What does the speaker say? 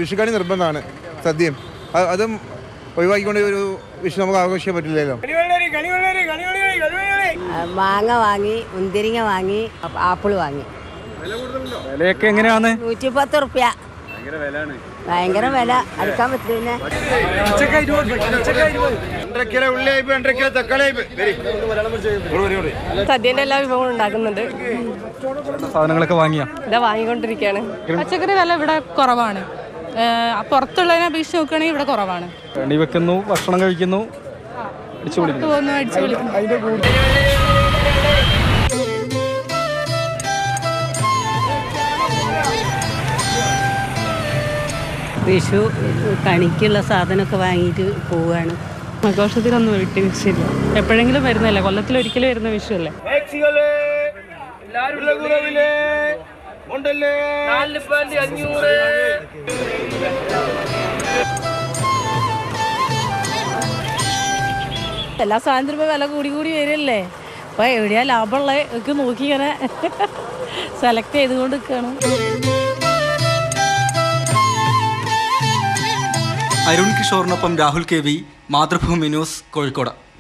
വിഷുക്കണി നിർബന്ധമാണ് സദ്യയും അത് അതും ഒഴിവാക്കിക്കൊണ്ട് ഒരു വിഷു നമുക്ക് ആഘോഷിക്കാൻ പറ്റില്ലല്ലോ മാങ്ങ വാങ്ങി മുന്തിരിങ്ങ വാങ്ങി ആപ്പിൾ വാങ്ങി വിലയൊക്കെ എങ്ങനെയാണ് നൂറ്റി പത്ത് റുപ്യ ഭയങ്കര വില അടുക്കാൻ പറ്റില്ല സദ്യന്റെ എല്ലാ വിഭവങ്ങളും ഉണ്ടാക്കുന്നുണ്ട് സാധനങ്ങളൊക്കെ വാങ്ങിയ ഇതാ വാങ്ങിക്കൊണ്ടിരിക്കുകയാണ് പച്ചക്കറി വില ഇവിടെ കുറവാണ് ഏഹ് പുറത്തുള്ളതിനെ അപേക്ഷിച്ച് നോക്കുകയാണെങ്കിൽ ഇവിടെ കുറവാണ് വേണ്ടി വെക്കുന്നു ഭക്ഷണം കഴിക്കുന്നു അടിച്ചു പുറത്ത് പോകുന്നു അടിച്ചു വിളിക്കുന്നു വിഷു കണിക്കുള്ള സാധനമൊക്കെ വാങ്ങിയിട്ട് പോവുകയാണ് ആഘോഷത്തിലൊന്നും വീട്ടിൽ വിഷയമില്ല എപ്പോഴെങ്കിലും വരുന്നല്ലേ കൊല്ലത്തിൽ ഒരിക്കലും വരുന്ന വിഷു അല്ലേ എല്ലാ സാധനത്തിനും വില കൂടി കൂടി വരില്ലേ അപ്പൊ എവിടെയാ ലാഭമുള്ള ഒക്കെ നോക്കി ഇങ്ങനെ സെലക്ട് ചെയ്തുകൊണ്ട് നിൽക്കുകയാണ് അരുൺ കിഷോറിനൊപ്പം Rahul K V Mathrubhumi news Kozhikode